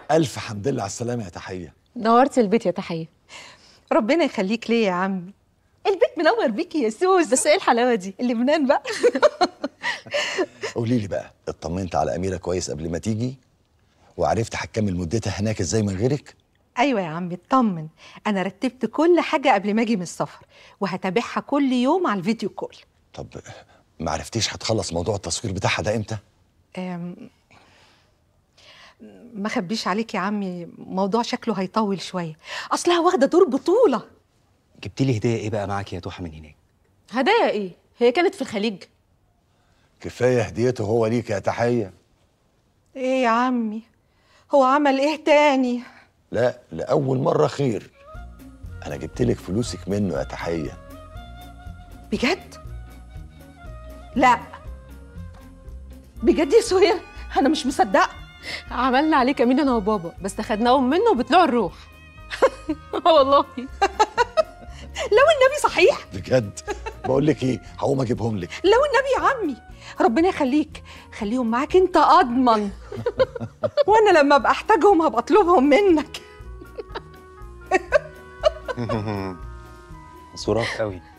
الف حمد لله على السلامه يا تحيه نورتي البيت يا تحيه ربنا يخليك ليا يا عمي البيت منور بيكي يا سوس بس ايه الحلاوه دي لبنان بقى قولي لي بقى اطمنت على اميره كويس قبل ما تيجي وعرفت هتكمل مدتها هناك ازاي من غيرك ايوه يا عمي اطمن انا رتبت كل حاجه قبل ما اجي من السفر وهتابعها كل يوم على الفيديو كول طب ما عرفتيش هتخلص موضوع التصوير بتاعها ده امتى أم، ما خبيش عليك يا عمي موضوع شكله هيطول شويه اصلها واخده دور بطوله جبت لي هديه ايه بقى معاك يا توحه من هناك هدايا ايه هي كانت في الخليج كفايه هديته هو ليك يا تحيه ايه يا عمي هو عمل ايه تاني لا لاول مره خير انا جبت لك فلوسك منه يا تحيه بجد لا بجد يا سهير انا مش مصدقه عملنا عليه كمين انا وبابا بس خدناهم منه وبطلعوا الروح والله لو النبي صحيح بجد بقول لك ايه هقوم اجيبهم لك لو النبي يا عمي ربنا يخليك خليهم معاك انت اضمن وانا لما ابقى احتاجهم هبقى اطلبهم منك صراخ قوي